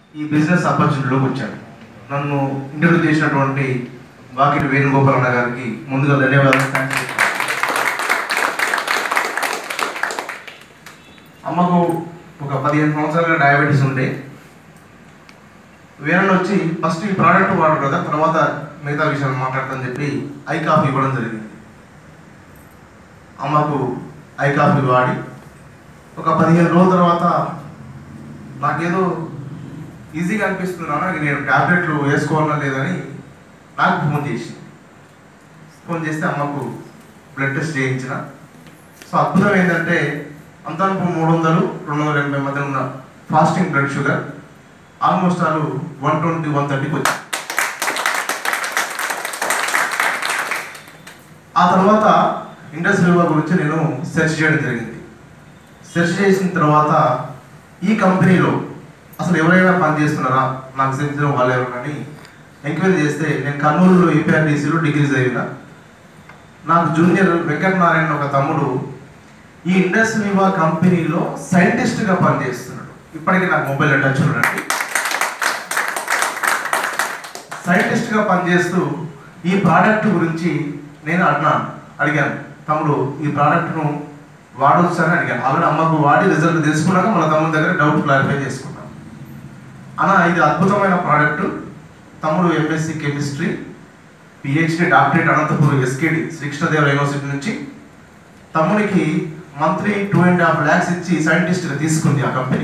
ఈ బిజినెస్ ఆపర్చునిటీలోకి వచ్చాను నన్ను ఇంటర్వ్యూ చేసినటువంటి వాకిటి వేణుగోపాల్ అన్న గారికి ముందుగా ధన్యవాదాలు థ్యాంక్స్ చెప్తాను. అమ్మకు ఒక పదిహేను సంవత్సరాలుగా డయాబెటీస్ ఉండే వేరే వచ్చి ఫస్ట్ ఈ ప్రోడక్ట్ వాడు కదా తర్వాత మిగతా విషయాలు మాట్లాడతానని చెప్పి ఐ కాఫీ ఇవ్వడం జరిగింది అమ్మకు ఐ కాఫీ వాడి ఒక పదిహేను రోజుల తర్వాత నాకేదో ఈజీగా అనిపిస్తుంది నాన్న ఇక నేను ట్యాబ్లెట్లు వేసుకోవాలా లేదని నాకు ఫోన్ చేసి ఫోన్ చేస్తే అమ్మకు బ్లడ్ టెస్ట్ చేయించిన సో అద్భుతం ఏంటంటే అంతా మూడు వందలు రెండు వందల ఎనభై మధ్య ఉన్న ఫాస్టింగ్ బ్లడ్ షుగర్ ఆల్మోస్ట్ ఆలు వన్ ట్వంటీ వన్ థర్టీకి వచ్చింది ఆ తర్వాత ఇండస్ వివా గురించి నేను సెర్చ్ చేయడం జరిగింది సెర్చ్ చేసిన తర్వాత ఈ కంపెనీలో అసలు ఎవరైనా పని చేస్తున్నారా నాకు తెలిసిన వాళ్ళు ఎవరని ఎంక్వైరీ చేస్తే నేను కర్నూలులో ఏపీఆర్టీసీలో డిగ్రీ చదివిన నాకు జూనియర్ వెంకటనారాయణ ఒక తమ్ముడు ఈ ఇండస్ వివా కంపెనీలో సైంటిస్ట్గా పనిచేస్తున్నాడు ఇప్పటికీ నాకు మొబైల్ టచ్ చూడండి సైంటిస్ట్గా పనిచేస్తూ ఈ ప్రోడక్ట్ గురించి నేను అడినాను అడిగాను తమ్ముడు ఈ ప్రోడక్ట్ను వాడవచ్చు అని అడిగాను ఆల్రెడీ అమ్మకు వాడి రిజల్ట్ తెలుసుకున్నాక మన తమ్ముడి దగ్గర డౌట్ క్లారిఫై చేసుకున్నాను అన్న ఇది అద్భుతమైన ప్రోడక్ట్ తమ్ముడు MSc chemistry PhD doctorate Anantapuram SKD Srikrishnadeva university నుంచి తమ్మునికి monthly two and half lakhs ఇచ్చి సైంటిస్ట్గా తీసుకుంది ఆ కంపెనీ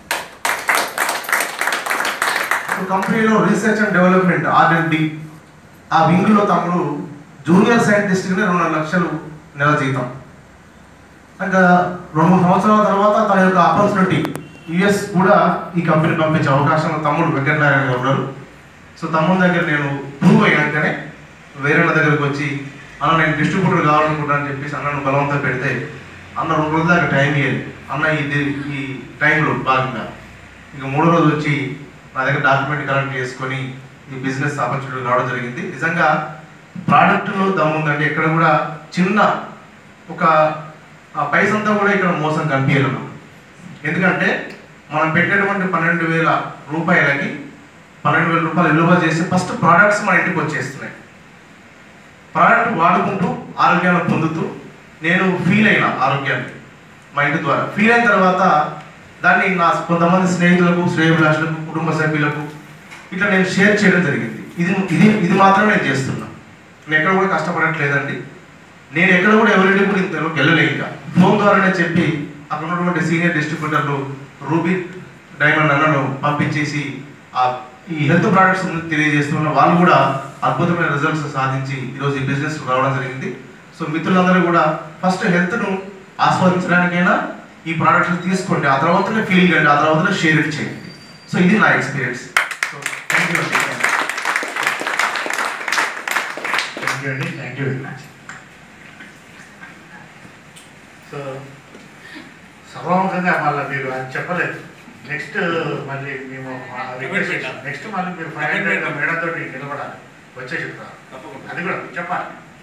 కంపెనీలో రీసెర్చ్ అండ్ డెవలప్మెంట్ ఆర్ఎండి ఆ వింగ్లో తమ్ముడు జూనియర్ సైంటిస్ట్కి రెండు లక్షలు నెల జీతం ఇంకా రెండు మూడు సంవత్సరాల తర్వాత తన యొక్క ఆపర్చునిటీ యుఎస్ కూడా ఈ కంపెనీ పంపించే అవకాశం తమ్ముడు వెంకటనారాయణ గారు ఉన్నారు సో తమ్ముడి దగ్గర నేను ప్రూవ్ అయినాకనే వేరే వాళ్ళ దగ్గరికి వచ్చి అన్న నేను డిస్ట్రిబ్యూటర్ కావాలనుకుంటాను అని చెప్పేసి అన్నను బలవంతం పెడితే అన్న రెండు రోజుల దాకా టైం ఇవ్వాలి అన్న ఇది ఈ టైంలో భాగంగా ఇంకా మూడో రోజు వచ్చి నా దగ్గర డాక్యుమెంట్ కలెక్ట్ చేసుకొని ఈ బిజినెస్ ఆపర్చునిటీ రావడం జరిగింది నిజంగా ప్రోడక్ట్లో దమ్ముందంటే ఇక్కడ కూడా చిన్న ఒక ఆ పైసంతా కూడా ఇక్కడ మోసం కనిపించలేదు ఎందుకంటే మనం పెట్టేటువంటి పన్నెండు వేల రూపాయలకి పన్నెండు వేల రూపాయలు విలువ చేసి ఫస్ట్ ప్రోడక్ట్స్ మన ఇంటికి వచ్చేస్తున్నాయి ప్రోడక్ట్ వాడుకుంటూ ఆరోగ్యాన్ని పొందుతూ నేను ఫీల్ అయిన ఆరోగ్యాన్ని మా ఇంటి ద్వారా ఫీల్ అయిన తర్వాత దాన్ని నా కొంతమంది స్నేహితులకు శ్రేయభిలాషులకు కుటుంబ సభ్యులకు ఇట్లా నేను షేర్ చేయడం జరిగింది ఇది ఇది ఇది మాత్రమే నేను చేస్తున్నా నేను ఎక్కడ కూడా కష్టపడట్లేదండి నేను ఎక్కడ కూడా ఎవరింటి కూడా ఇంతలోకి వెళ్ళలేదు ఇంకా ఫోన్ ద్వారానే చెప్పి అక్కడ ఉన్నటువంటి సీనియర్ డిస్ట్రిబ్యూటర్లు రూబీ డైమండ్ అన్నను పంపించేసి ఆ ఈ హెల్త్ ప్రోడక్ట్స్ గురించి తెలియజేస్తున్న వాళ్ళు కూడా అద్భుతమైన రిజల్ట్స్ సాధించి ఈరోజు ఈ బిజినెస్ రావడం జరిగింది సో మిత్రులందరూ కూడా ఫస్ట్ హెల్త్ను ఆస్వాదించడానికైనా ఈ ప్రోడక్ట్స్ తీసుకోండి ఆ తర్వాతనే ఫీల్ కండి ఆ తర్వాతనే షేర్ ఇట్ చేయండి సో ఇది నా ఎక్స్పీరియన్స్ సో థ్యాంక్ యూ అండి థ్యాంక్ యూ అండి thank you very much so సర్వముఖంగా మళ్ళీ మీరు అది చెప్పలేదు నెక్స్ట్ మళ్ళీ మేము రిక్వెస్ట్ చేసాం నెక్స్ట్ మళ్ళీ మీరు ఫైవ్ హండ్రెడ్ మేడం తోటి నిలబడాలి వచ్చే చెప్తారు అది కూడా చెప్పాలి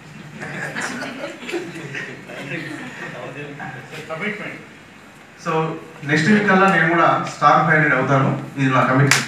కమిట్మెంట్ సో నెక్స్ట్ వీక్ కల్లా నేను కూడా స్టార్ ఫైవ్ హండ్రెడ్ అవుతాను ఇది నా కమిట్మెంట్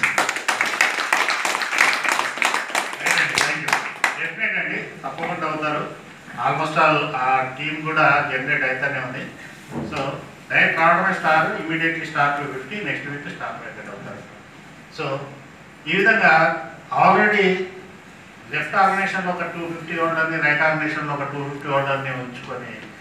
డెఫినెట్ అండి తప్పకుండా అవుతారు ఆల్మోస్ట్ ఆల్ ఆ టీం కూడా జనరేట్ అయితేనే ఉంది సో డైరెక్ట్ రావడమే star immediately star two fifty next week star hundred అవుతారు సో ఈ విధంగా ఆల్రెడీ లెఫ్ట్ ఆర్గనైజేషన్లో ఒక టూ ఫిఫ్టీ హోల్డర్ని రైట్ ఆర్గనైజేషన్లో ఒక టూ ఫిఫ్టీ హోల్డర్ని ఉంచుకొని